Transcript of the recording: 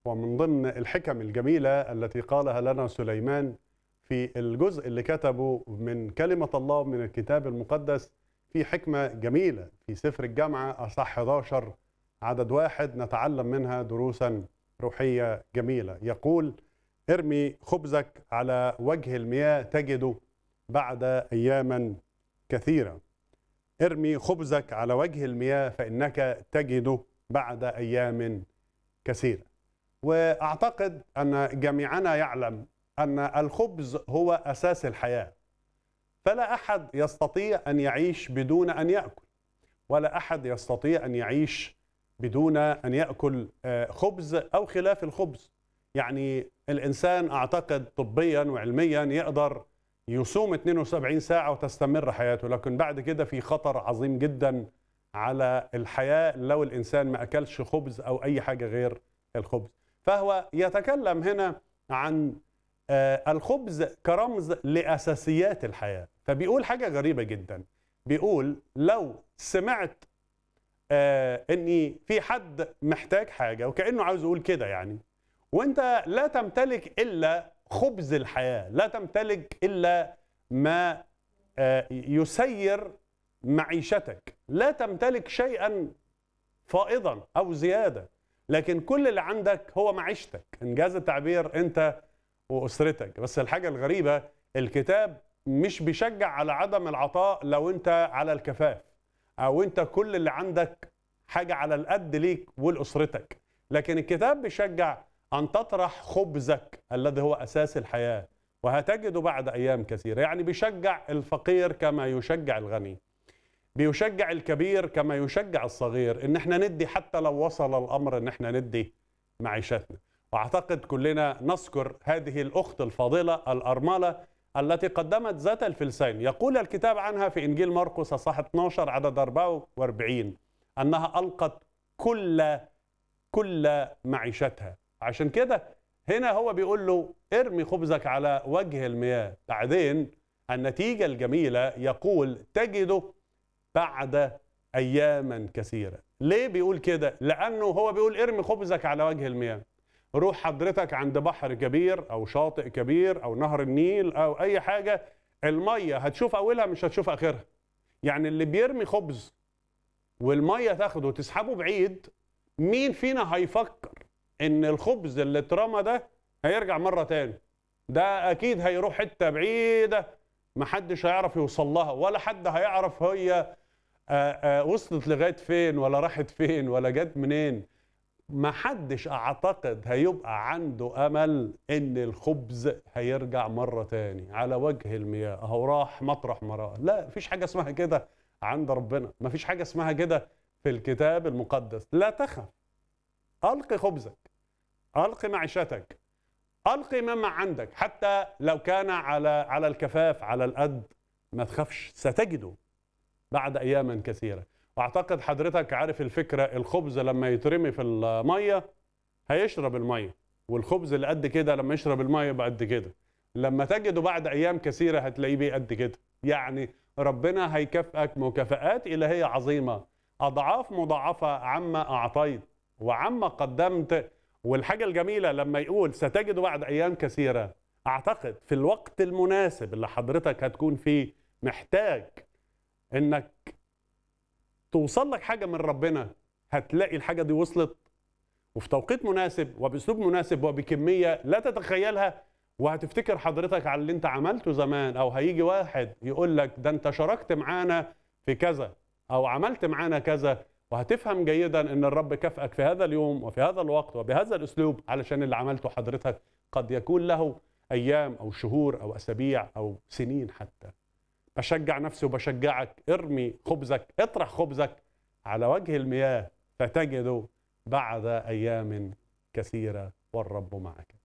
ومن ضمن الحكم الجميلة التي قالها لنا سليمان في الجزء اللي كتبه من كلمة الله من الكتاب المقدس في حكمة جميلة في سفر الجامعة أصح 11 عدد واحد نتعلم منها دروسا روحية جميلة يقول ارمي خبزك على وجه المياه تجده بعد أياما كثيرة ارمي خبزك على وجه المياه فإنك تجده بعد أيام كثيرة واعتقد ان جميعنا يعلم ان الخبز هو اساس الحياه فلا احد يستطيع ان يعيش بدون ان ياكل ولا احد يستطيع ان يعيش بدون ان ياكل خبز او خلاف الخبز يعني الانسان اعتقد طبيا وعلميا يقدر يصوم 72 ساعه وتستمر حياته لكن بعد كده في خطر عظيم جدا على الحياه لو الانسان ما اكلش خبز او اي حاجه غير الخبز فهو يتكلم هنا عن الخبز كرمز لاساسيات الحياه فبيقول حاجه غريبه جدا بيقول لو سمعت اني في حد محتاج حاجه وكانه عاوز يقول كده يعني وانت لا تمتلك الا خبز الحياه لا تمتلك الا ما يسير معيشتك لا تمتلك شيئا فائضا او زياده لكن كل اللي عندك هو معيشتك انجاز التعبير انت واسرتك بس الحاجه الغريبه الكتاب مش بيشجع على عدم العطاء لو انت على الكفاف او انت كل اللي عندك حاجه على القد ليك ولاسرتك لكن الكتاب بيشجع ان تطرح خبزك الذي هو اساس الحياه وهتجده بعد ايام كثيره يعني بيشجع الفقير كما يشجع الغني بيشجع الكبير كما يشجع الصغير ان احنا ندي حتى لو وصل الامر ان احنا ندي معيشتنا واعتقد كلنا نذكر هذه الاخت الفاضله الارمله التي قدمت ذات الفلسين يقول الكتاب عنها في انجيل مرقس اصحاح 12 عدد 44 انها القت كل كل معيشتها عشان كده هنا هو بيقول له ارمي خبزك على وجه المياه بعدين النتيجه الجميله يقول تجده بعد اياما كثيره ليه بيقول كده لانه هو بيقول ارمي خبزك على وجه المياه روح حضرتك عند بحر كبير او شاطئ كبير او نهر النيل او اي حاجه الميه هتشوف اولها مش هتشوف اخرها يعني اللي بيرمي خبز والميه تاخده وتسحبه بعيد مين فينا هيفكر ان الخبز اللي اترمى ده هيرجع مره تاني ده اكيد هيروح حته بعيده محدش هيعرف يوصل لها ولا حد هيعرف هي آآ آآ وصلت لغايه فين ولا راحت فين ولا جت منين محدش اعتقد هيبقى عنده امل ان الخبز هيرجع مره تاني على وجه المياه اهو راح مطرح مراه لا مفيش حاجه اسمها كده عند ربنا مفيش حاجه اسمها كده في الكتاب المقدس لا تخف القي خبزك القي معيشتك القي مما عندك حتى لو كان على على الكفاف على القد ما تخافش ستجده بعد اياما كثيره واعتقد حضرتك عارف الفكره الخبز لما يترمي في الميه هيشرب الميه والخبز اللي قد كده لما يشرب الميه يبقى قد كده لما تجده بعد ايام كثيره هتلاقيه بيه قد كده يعني ربنا هيكافئك مكافآت الهيه عظيمه اضعاف مضاعفه عما اعطيت وعما قدمت والحاجه الجميله لما يقول ستجد بعد ايام كثيره اعتقد في الوقت المناسب اللي حضرتك هتكون فيه محتاج انك توصل لك حاجه من ربنا هتلاقي الحاجه دي وصلت وفي توقيت مناسب وباسلوب مناسب وبكميه لا تتخيلها وهتفتكر حضرتك على اللي انت عملته زمان او هيجي واحد يقول لك ده انت شاركت معانا في كذا او عملت معانا كذا وهتفهم جيدا ان الرب كافئك في هذا اليوم وفي هذا الوقت وبهذا الاسلوب علشان اللي عملته حضرتك قد يكون له ايام او شهور او اسابيع او سنين حتى بشجع نفسي وبشجعك ارمي خبزك اطرح خبزك على وجه المياه فتجده بعد ايام كثيره والرب معك